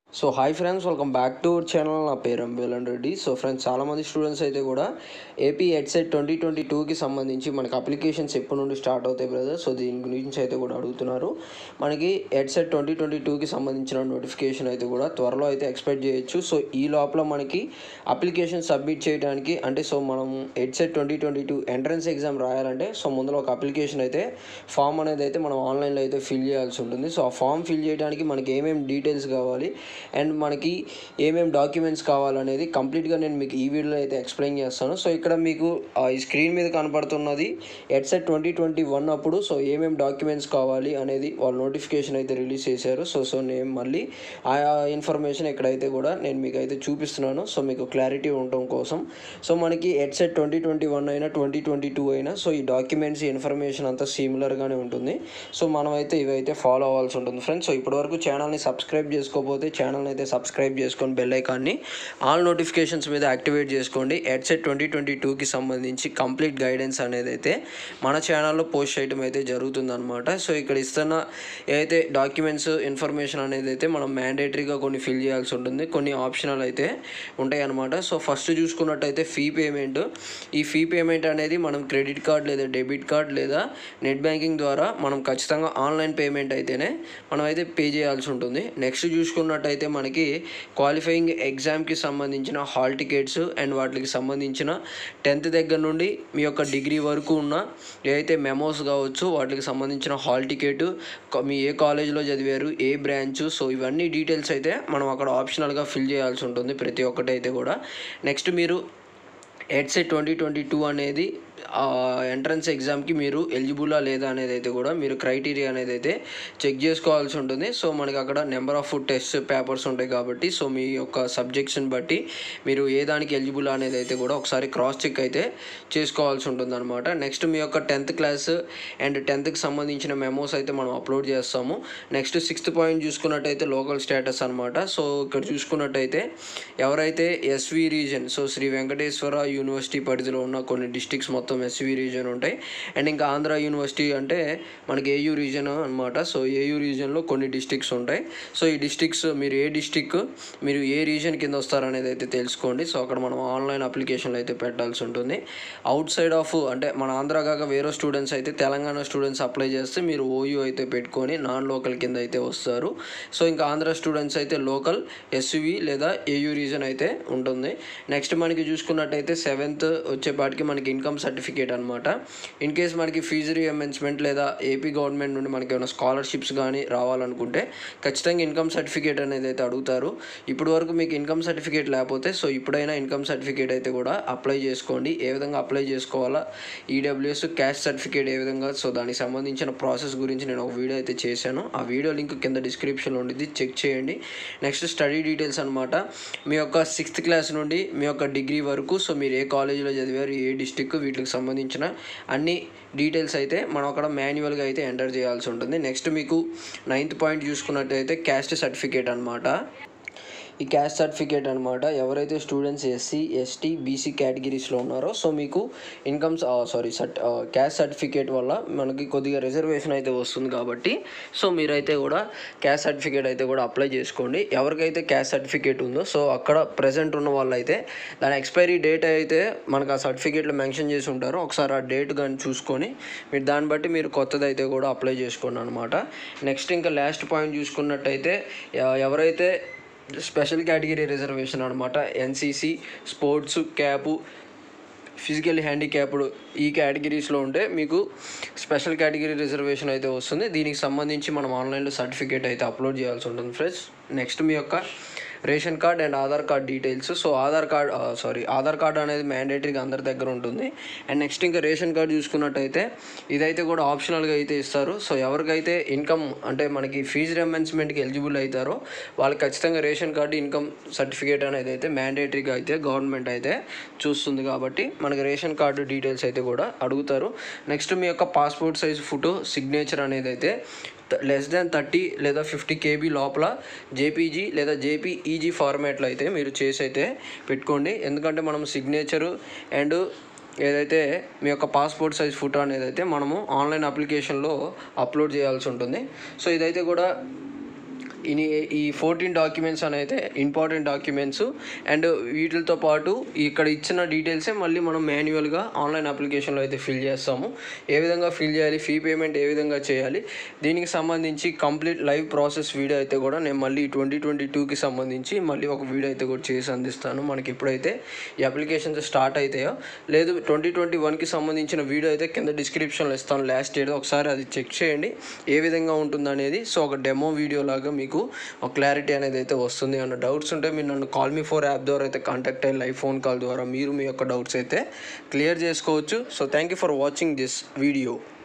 so hi friends welcome back to our channel నా పేరు Ambelan Reddy so friends చాలామంది students అయితే కూడా ఏపీ హెడ్సెట్ ట్వంటీ ట్వంటీ టూకి సంబంధించి మనకి అప్లికేషన్స్ ఎప్పటి నుండి స్టార్ట్ అవుతాయి బ్రదర్ సో దీని గురించి అయితే కూడా అడుగుతున్నారు మనకి హెడ్సెట్ ట్వంటీ ట్వంటీ టూకి సంబంధించిన నోటిఫికేషన్ అయితే కూడా త్వరలో అయితే ఎక్స్పెక్ట్ చేయొచ్చు సో ఈ లోపల మనకి అప్లికేషన్ సబ్మిట్ చేయడానికి అంటే సో మనం EAPCET twenty twenty two entrance exam రాయాలంటే సో ముందులో ఒక అప్లికేషన్ అయితే ఫామ్ అనేది అయితే మనం ఆన్లైన్లో అయితే ఫిల్ చేయాల్సి ఉంటుంది సో ఆ ఫామ్ ఫిల్ చేయడానికి మనకి ఏమేమి డీటెయిల్స్ కావాలి అండ్ మనకి ఏమేమి డాక్యుమెంట్స్ కావాలనేది కంప్లీట్గా నేను మీకు ఈ వీడియోలో అయితే ఎక్స్ప్లెయిన్ చేస్తాను సో ఇక్కడ మీకు ఆ, ఈ స్క్రీన్ మీద కనపడుతున్నది హెడ్సెట్ ట్వంటీ ట్వంటీ వన్ అప్పుడు సో ఏమేమి డాక్యుమెంట్స్ కావాలి అనేది వాళ్ళు నోటిఫికేషన్ అయితే రిలీజ్ చేశారు సో సో నేను మళ్ళీ ఆ ఇన్ఫర్మేషన్ ఎక్కడైతే కూడా నేను మీకు అయితే చూపిస్తున్నాను సో మీకు క్లారిటీ ఉండటం కోసం సో మనకి హెడ్సెట్ ట్వంటీ ట్వంటీ వన్ అయినా ట్వంటీ ట్వంటీ టూ అయినా సో ఈ డాక్యుమెంట్స్ ఇన్ఫర్మేషన్ అంతా సిమిలర్గానే ఉంటుంది సో మనం అయితే ఇవైతే ఫాలో అవ్వాల్సి ఉంటుంది ఫ్రెండ్స్ సో ఇప్పటివరకు ఛానల్ని సబ్స్క్రైబ్ చేసుకోకపోతే ఛానల్ని అయితే సబ్స్క్రైబ్ చేసుకొని బెల్ ఐకాన్ని ఆల్ నోటిఫికేషన్స్ మీద యాక్టివేట్ చేసుకోండి హెడ్సెట్ ట్వంటీ ట్వంటీ టూకి సంబంధించి కంప్లీట్ గైడెన్స్ అనేది అయితే మన ఛానల్లో పోస్ట్ చేయడం అయితే జరుగుతుందన్నమాట సో ఇక్కడ ఇస్తున్న ఏదైతే డాక్యుమెంట్స్ ఇన్ఫర్మేషన్ అనేది అయితే మనం మ్యాండేటరీగా కొన్ని ఫిల్ చేయాల్సి ఉంటుంది కొన్ని ఆప్షనల్ అయితే ఉంటాయి అన్నమాట సో ఫస్ట్ చూసుకున్నట్టయితే ఫీ పేమెంట్ ఈ ఫీ పేమెంట్ అనేది మనం క్రెడిట్ కార్డ్ లేదా డెబిట్ కార్డ్ లేదా నెట్ బ్యాంకింగ్ ద్వారా మనం ఖచ్చితంగా ఆన్లైన్ పేమెంట్ అయితేనే మనం అయితే పే చేయాల్సి ఉంటుంది నెక్స్ట్ చూసుకున్నట్టయితే మనకి క్వాలిఫైయింగ్ ఎగ్జామ్కి సంబంధించిన హాల్ టికెట్స్ అండ్ వాటికి సంబంధించిన టెన్త్ దగ్గర నుండి మీ యొక్క డిగ్రీ వరకు ఉన్న ఏదైతే మెమోస్ కావచ్చు వాటికి సంబంధించిన హాల్ టికెట్ మీ ఏ కాలేజ్లో చదివారు ఏ బ్రాంచ్ సో ఇవన్నీ డీటెయిల్స్ అయితే మనం అక్కడ ఆప్షనల్గా ఫిల్ చేయాల్సి ఉంటుంది ప్రతి ఒక్కటి అయితే కూడా నెక్స్ట్ మీరు హెడ్సెట్ ట్వంటీ ట్వంటీ టూ అనేది ఎంట్రన్స్ ఎగ్జామ్కి మీరు ఎలిజిబులా లేదా అనేది అయితే కూడా మీరు క్రైటీరియా అనేది అయితే చెక్ చేసుకోవాల్సి ఉంటుంది సో మనకి అక్కడ నెంబర్ ఆఫ్ టెస్ట్ పేపర్స్ ఉంటాయి కాబట్టి సో మీ యొక్క సబ్జెక్ట్స్ని బట్టి మీరు ఏ దానికి ఎలిజిబుల్ అనేది అయితే కూడా ఒకసారి క్రాస్ చెక్ అయితే చేసుకోవాల్సి ఉంటుంది అనమాట నెక్స్ట్ మీ యొక్క టెన్త్ క్లాస్ అండ్ టెన్త్కి సంబంధించిన మెమోస్ అయితే మనం అప్లోడ్ చేస్తాము నెక్స్ట్ సిక్స్త్ పాయింట్ చూసుకున్నట్టయితే లోకల్ స్టేటస్ అనమాట సో ఇక్కడ చూసుకున్నట్టయితే ఎవరైతే SV region so Shri Venkateswara university పరిధిలో ఉన్న కొన్ని డిస్టిక్స్ మొత్తం ఎస్వి రీజన్ ఉంటాయి అండ్ ఇంకా ఆంధ్ర యూనివర్సిటీ అంటే మనకి ఏయూ రీజన్ అనమాట సో ఏయూ రీజన్లో కొన్ని డిస్టిక్స్ ఉంటాయి సో ఈ డిస్టిక్స్ మీరు ఏ డిస్టిక్ మీరు ఏ రీజన్ కింద వస్తారనేది అయితే తెలుసుకోండి సో అక్కడ మనం ఆన్లైన్ అప్లికేషన్లు అయితే పెట్టాల్సి ఉంటుంది అవుట్ సైడ్ ఆఫ్ అంటే మన ఆంధ్ర కాక వేరే స్టూడెంట్స్ అయితే తెలంగాణ స్టూడెంట్స్ అప్లై చేస్తే మీరు ఓయూ అయితే పెట్టుకొని నాన్ లోకల్ కింద అయితే వస్తారు సో ఇంకా ఆంధ్ర స్టూడెంట్స్ అయితే లోకల్ ఎస్వి లేదా ఏయూ రీజన్ అయితే ఉంటుంది నెక్స్ట్ మనకి చూసుకున్నట్టయితే సెవెంత్ వచ్చేపాటికి మనకి ఇన్కమ్ సర్టిఫికేట్ అనమాట ఇన్ కేస్ మనకి ఫీజు రియంబర్స్మెంట్ లేదా ఏపీ గవర్నమెంట్ నుండి మనకి ఏమైనా స్కాలర్షిప్స్ కానీ రావాలనుకుంటే ఖచ్చితంగా ఇన్కమ్ సర్టిఫికేట్ అనేది అయితే అడుగుతారు ఇప్పుడు వరకు మీకు ఇన్కమ్ సర్టిఫికేట్ లేకపోతే సో ఇప్పుడైనా ఇన్కమ్ సర్టిఫికేట్ అయితే కూడా అప్లై చేసుకోండి ఏ విధంగా అప్లై చేసుకోవాలా ఈడబ్ల్యూఎస్ క్యాష్ సర్టిఫికేట్ ఏ విధంగా సో దానికి సంబంధించిన ప్రాసెస్ గురించి నేను ఒక వీడియో అయితే చేశాను ఆ వీడియో లింక్ కింద డిస్క్రిప్షన్లో ఉండిద్ది చెక్ చేయండి నెక్స్ట్ స్టడీ డీటెయిల్స్ అనమాట మీ యొక్క సిక్స్త్ క్లాస్ నుండి మీ యొక్క డిగ్రీ వరకు సో మీరు ఏ కాలేజీలో చదివారు ఏ డిస్టిక్ వీటికి సంబంధించిన అన్ని డీటెయిల్స్ అయితే మనం అక్కడ మాన్యువల్గా అయితే ఎంటర్ చేయాల్సి ఉంటుంది నెక్స్ట్ మీకు నైన్త్ పాయింట్ చూసుకున్నట్టయితే క్యాస్ట్ సర్టిఫికేట్ అనమాట ఈ క్యాస్ట్ సర్టిఫికేట్ అనమాట ఎవరైతే స్టూడెంట్స్ ఎస్సీ ఎస్టీ బీసీ కేటగిరీస్లో ఉన్నారో సో మీకు incomes sorry cert caste certificate వల్ల మనకి కొద్దిగా రిజర్వేషన్ అయితే వస్తుంది కాబట్టి సో మీరైతే కూడా క్యాస్ట్ సర్టిఫికేట్ అయితే కూడా అప్లై చేసుకోండి ఎవరికైతే క్యాస్ట్ సర్టిఫికేట్ ఉందో సో అక్కడ ప్రజెంట్ ఉన్న వాళ్ళు అయితే దాని ఎక్స్పైరీ డేట్ అయితే మనకు ఆ సర్టిఫికేట్లో మెన్షన్ చేసి ఉంటారో ఒకసారి ఆ డేట్ కానీ చూసుకొని మీరు దాన్ని బట్టి మీరు కొత్తది అయితే కూడా అప్లై చేసుకోండి అనమాట నెక్స్ట్ ఇంకా లాస్ట్ పాయింట్ చూసుకున్నట్టయితే ఎ- ఎవరైతే స్పెషల్ కేటగిరీ రిజర్వేషన్ అనమాట NCC sports CAP physical handicapped ఈ కేటగిరీస్లో ఉంటే మీకు స్పెషల్ కేటగిరీ రిజర్వేషన్ అయితే వస్తుంది దీనికి సంబంధించి మనం ఆన్లైన్లో సర్టిఫికేట్ అయితే అప్లోడ్ చేయాల్సి ఉంటుంది ఫ్రెండ్స్ నెక్స్ట్ మీ యొక్క ration card and Aadhaar card details so Aadhaar card sorry Aadhaar card అనేది మ్యాండేటరీగా అందరి దగ్గర ఉంటుంది అండ్ నెక్స్ట్ ఇంకా రేషన్ కార్డ్ చూసుకున్నట్టయితే ఇదైతే కూడా ఆప్షనల్గా అయితే ఇస్తారు సో ఎవరికైతే ఇన్కమ్ అంటే మనకి ఫీజు రియంబర్స్మెంట్కి ఎలిజిబుల్ అవుతారో వాళ్ళకి ఖచ్చితంగా రేషన్ కార్డు ఇన్కమ్ సర్టిఫికేట్ అనేది అయితే మ్యాండేటరీగా అయితే గవర్నమెంట్ అయితే చూస్తుంది కాబట్టి మనకి రేషన్ కార్డు డీటెయిల్స్ అయితే కూడా అడుగుతారు నెక్స్ట్ మీ యొక్క పాస్పోర్ట్ సైజ్ ఫోటో సిగ్నేచర్ అనేది అయితే లెస్ దాన్ థర్టీ లేదా ఫిఫ్టీ కేబీ లోపల జేపీజీ లేదా జేపీఈజీ ఫార్మాట్లో అయితే మీరు చేసి అయితే పెట్టుకోండి ఎందుకంటే మనం సిగ్నేచరు అండ్ ఏదైతే మీ యొక్క పాస్పోర్ట్ సైజ్ ఫోటో అనేది అయితే మనము ఆన్లైన్ అప్లికేషన్లో అప్లోడ్ చేయాల్సి ఉంటుంది సో ఇదైతే కూడా ఇని ఈ ఫోర్టీన్ డాక్యుమెంట్స్ అని అయితే ఇంపార్టెంట్ డాక్యుమెంట్స్ అండ్ వీటితో పాటు ఇక్కడ ఇచ్చిన డీటెయిల్సే మళ్ళీ మనం మాన్యువల్గా ఆన్లైన్ అప్లికేషన్లో అయితే ఫిల్ చేస్తాము ఏ విధంగా ఫిల్ చేయాలి ఫీ పేమెంట్ ఏ విధంగా చేయాలి దీనికి సంబంధించి కంప్లీట్ లైవ్ ప్రాసెస్ వీడియో అయితే కూడా నేను మళ్ళీ ట్వంటీ ట్వంటీ టూకి సంబంధించి మళ్ళీ ఒక వీడియో అయితే కూడా చేసి అందిస్తాను మనకి ఎప్పుడైతే ఈ అప్లికేషన్స్ స్టార్ట్ అవుతాయో లేదు ట్వంటీ ట్వంటీ వన్కి సంబంధించిన వీడియో అయితే కింద డిస్క్రిప్షన్లో ఇస్తాను లాస్ట్ ఇయర్ ఒకసారి అది చెక్ చేయండి ఏ విధంగా ఉంటుంది అనేది సో ఒక డెమో వీడియో లాగా మీకు ఒక క్లారిటీ అనేది అయితే వస్తుంది అన్న డౌట్స్ ఉంటే మీరు నన్ను కాల్ మీ ఫోర్ యాప్ ద్వారా అయితే కాంటాక్ట్ అయ్యి లైవ్ ఫోన్ కాల్ ద్వారా మీరు మీ యొక్క డౌట్స్ అయితే క్లియర్ చేసుకోవచ్చు so thank you for watching this video